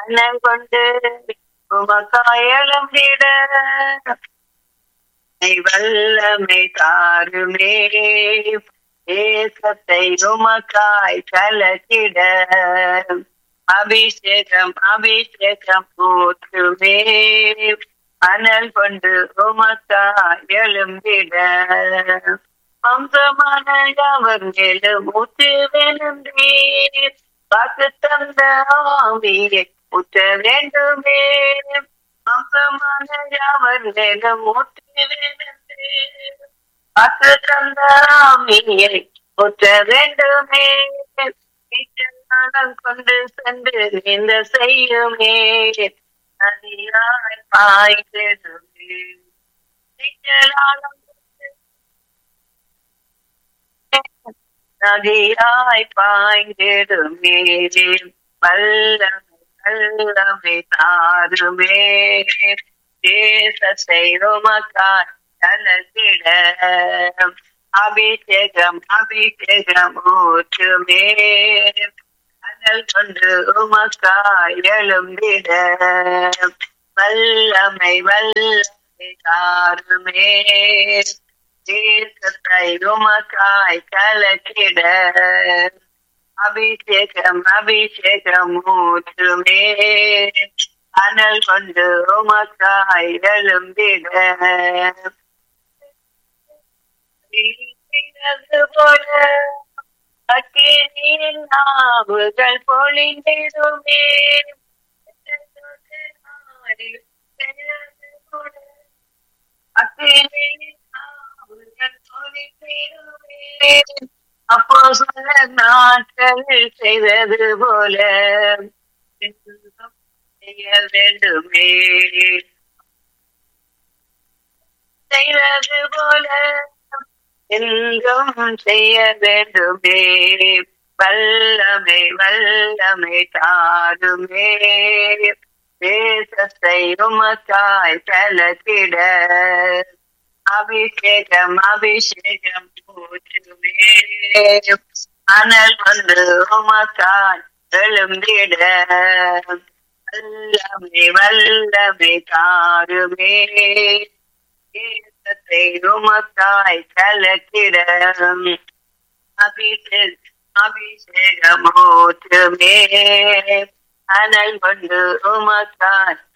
அண்ணன் கொண்டு உமக்காயலம் விட வல்லமை தாருமே ஏசத்தை உமக்காய் கலக்கிட அபிஷேகம் அபிஷேகம் போற்றுமே அனல் கொண்டு உமக்காய் எழும்பிட வம்சமான அவர் மேலும் ஊற்றுவேனே வாக்கு தந்த ஆவியை ஊற்ற வேண்டுமே வம்சமான அவர் மேலும் ஊற்றுவேனே வாக்கு தந்த ஆவியை ஊற்ற வேண்டுமே நாளம் கொண்டு சென்று இந்த செய்யுமே நதியாய் பாய்ந்திடுமே நதியாய் பாய்ந்திடுமே வல்லமை வல்லமை தாருமே தேசத்தை உமக்காய் கலத்திட அபிஷேகம் அபிஷேகம் ஊற்றுமே அனல் கொண்டு உமக்காய் எழும்பிட வல்லமை வல்லமை தாருமே தேசத்தை உமக்காய் கலக்கிட அபிஷேகம் அபிஷேகம் ஊற்றுமே அனல் கொண்டு உமக்காய் எழும்பிட போல அக்கினியின் நாவுகள் பொழிந்திடுமே அப்போ சொல்ல நாட்கள் செய்தது போல செய்ய வேண்டுமே செய்தது போல எங்கும் செய்ய வேண்டுமே வல்லமை வல்லமை தாருமே தேசத்தை உமக்காய் கலக்கிட அபிஷேகம் அபிஷேகம் போற்றுமே அனல் கொண்டு உமக்காய் எழும்பிட வல்லமை வல்லமை தாருமே தேசத்தை உமக்காய் கலக்கிட அபிஷேக் அபிஷேகம் ஊற்றுமே அனல் கொண்டு உமக்காய்